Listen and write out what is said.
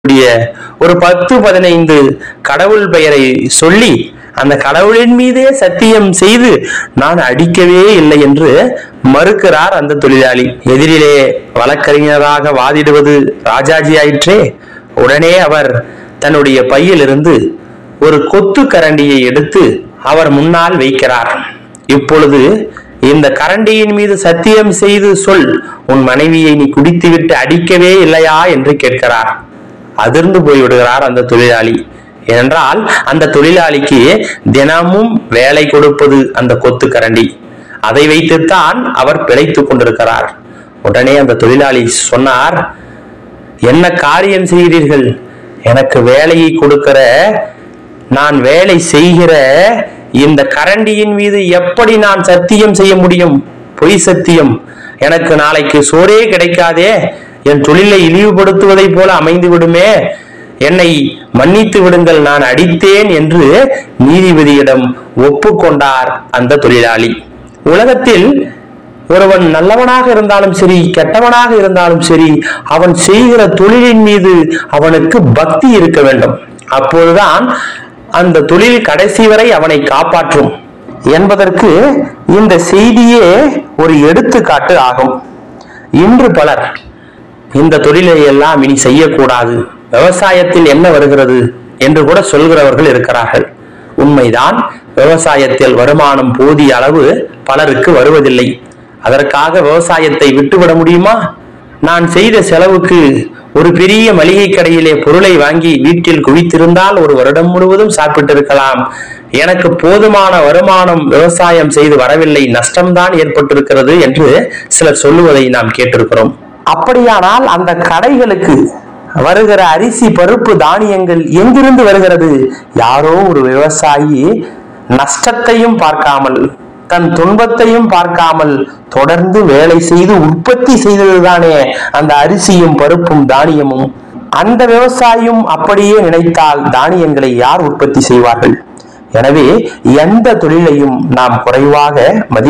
கூடிய ஒரு பத்து பதினைந்து கடவுள் பெயரை சொல்லி அந்த கடவுளின் மீதே சத்தியம் செய்து நான் அடிக்கவே இல்லை என்று மறுக்கிறார் அந்த தொழிலாளி எதிரிலே வழக்கறிஞராக வாதிடுவது ராஜாஜி ஆயிற்றே உடனே அவர் தன்னுடைய பையிலிருந்து ஒரு கொத்து கரண்டியை எடுத்து அவர் முன்னால் வைக்கிறார் இப்பொழுது இந்த கரண்டியின் மீது சத்தியம் செய்து சொல் உன் மனைவியை நீ குடித்துவிட்டு அடிக்கவே இல்லையா என்று கேட்கிறார் அதிர்ந்து போய்விடுகிறார் அந்த தொழிலாளி ஏனென்றால் அந்த தொழிலாளிக்கு தினமும் வேலை கொடுப்பது அந்த கொத்து கரண்டி அதை வைத்துத்தான் அவர் பிழைத்துக் கொண்டிருக்கிறார் உடனே அந்த தொழிலாளி சொன்னார் என்ன காரியம் செய்கிறீர்கள் எனக்கு வேலையை கொடுக்கிற நான் வேலை செய்கிற இந்த கரண்டியின் மீது எப்படி நான் சத்தியம் செய்ய முடியும் பொய் சத்தியம் எனக்கு நாளைக்கு சோறே கிடைக்காதே என் தொழிலை இழிவுபடுத்துவதைப் போல அமைந்து விடுமே என்னை மன்னித்து விடுங்கள் நான் அடித்தேன் என்று நீதிபதியிடம் ஒப்புக்கொண்டார் அந்த தொழிலாளி உலகத்தில் ஒருவன் நல்லவனாக இருந்தாலும் சரி கெட்டவனாக இருந்தாலும் சரி அவன் செய்கிற தொழிலின் மீது அவனுக்கு பக்தி இருக்க வேண்டும் அப்போதுதான் அந்த தொழில் கடைசி வரை அவனை காப்பாற்றும் என்பதற்கு இந்த செய்தியே ஒரு எடுத்துக்காட்டு ஆகும் இன்று பலர் இந்த தொழிலை எல்லாம் இனி செய்யக்கூடாது விவசாயத்தில் என்ன வருகிறது என்று கூட சொல்கிறவர்கள் இருக்கிறார்கள் உண்மைதான் விவசாயத்தில் வருமானம் போதிய அளவு பலருக்கு வருவதில்லை அதற்காக விவசாயத்தை விட்டுவிட முடியுமா நான் செய்த செலவுக்கு ஒரு பெரிய மளிகை கடையிலே பொருளை வாங்கி வீட்டில் குவித்திருந்தால் ஒரு வருடம் முழுவதும் சாப்பிட்டிருக்கலாம் எனக்கு போதுமான வருமானம் விவசாயம் செய்து வரவில்லை நஷ்டம்தான் ஏற்பட்டிருக்கிறது என்று சிலர் சொல்லுவதை நாம் கேட்டிருக்கிறோம் அப்படியானால் அந்த கடைகளுக்கு வருகிற அரிசி பருப்பு தானியங்கள் எங்கிருந்து வருகிறது யாரோ ஒரு விவசாயி நஷ்டத்தையும் பார்க்காமல் தன் துன்பத்தையும் பார்க்காமல் தொடர்ந்து வேலை செய்து உற்பத்தி செய்ததுதானே அந்த அரிசியும் பருப்பும் தானியமும் அந்த விவசாயியும் அப்படியே நினைத்தால் தானியங்களை யார் உற்பத்தி செய்வார்கள் எனவே எந்த தொழிலையும் நாம் குறைவாக மதி